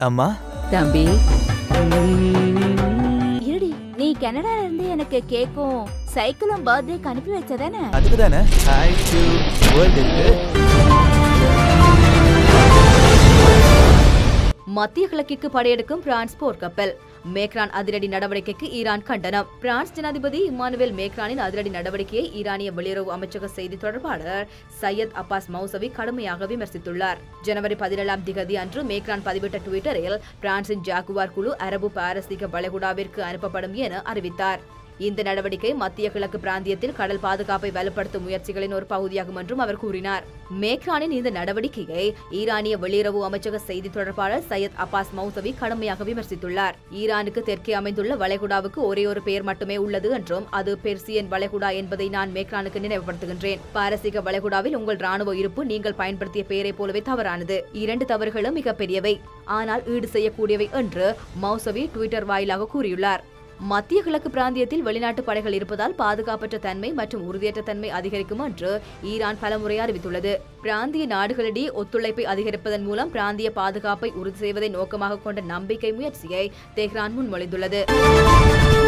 அம்மா தம்பி இருடி நீ கனடால இருந்து எனக்கு கேக்கும் சைக்கிளும் பர்த்டேக்கு அனுப்பி வச்சதானே அதுக்கு தானே ஹாய் டு வேர்ல்டு இருக்கு மத்திய கிழக்கிற்கு படையெடுக்கும் பிரான்ஸ் போர்க்கப்பல் மேக்ரான் அதிரடி நடவடிக்கைக்கு ஈரான் கண்டனம் பிரான்ஸ் ஜனாதிபதி இமானுவேல் மேக்ரானின் அதிரடி நடவடிக்கையை ஈரானிய வெளியுறவு அமைச்சக செய்தி தொடர்பாளர் சையத் அப்பாஸ் மௌசவி கடுமையாக விமர்சித்துள்ளார் ஜனவரி பதினேழாம் திகதி அன்று மேக்ரான் பதிவிட்ட டுவிட்டரில் பிரான்சின் ஜாகுவார் குழு அரபு பாரசீக வளைகுடாவிற்கு அனுப்பப்படும் என அறிவித்தார் இந்த நடவடிக்கை மத்திய கிழக்கு பிராந்தியத்தில் கடல் பாதுகாப்பை வலுப்படுத்தும் முயற்சிகளின் ஒரு பகுதியாகும் என்றும் அவர் கூறினார் மேக்ரானின் இந்த நடவடிக்கையை ஈரானிய வெளியுறவு அமைச்சக செய்தி தொடர்பாளர் சையத் அப்பாஸ் மௌசவி கடுமையாக விமர்சித்துள்ளார் ஈரானுக்கு தெற்கே அமைந்துள்ள வளைகுடாவுக்கு ஒரே ஒரு பெயர் மட்டுமே உள்ளது என்றும் அது பெர்சியன் வளைகுடா என்பதை நான் மேக்ரானுக்கு நினைவுபடுத்துகின்றேன் பாரசீக வளைகுடாவில் உங்கள் ராணுவ இருப்பு நீங்கள் பயன்படுத்திய பெயரை போலவே தவறானது இரண்டு தவறுகளும் மிகப்பெரியவை ஆனால் ஈடு செய்யக்கூடியவை என்று மௌசவி ட்விட்டர் வாயிலாக கூறியுள்ளார் மத்திய கிழக்கு பிராந்தியத்தில் வெளிநாட்டு படைகள் இருப்பதால் பாதுகாப்பற்ற தன்மை மற்றும் உறுதியற்ற தன்மை அதிகரிக்கும் என்று ஈரான் பலமுறை அறிவித்துள்ளது பிராந்திய நாடுகளிடையே ஒத்துழைப்பை அதிகரிப்பதன் மூலம் பிராந்திய பாதுகாப்பை உறுதி செய்வதை நோக்கமாக கொண்ட நம்பிக்கை முயற்சியை தெஹ்ரான் முன்மொழிந்துள்ளது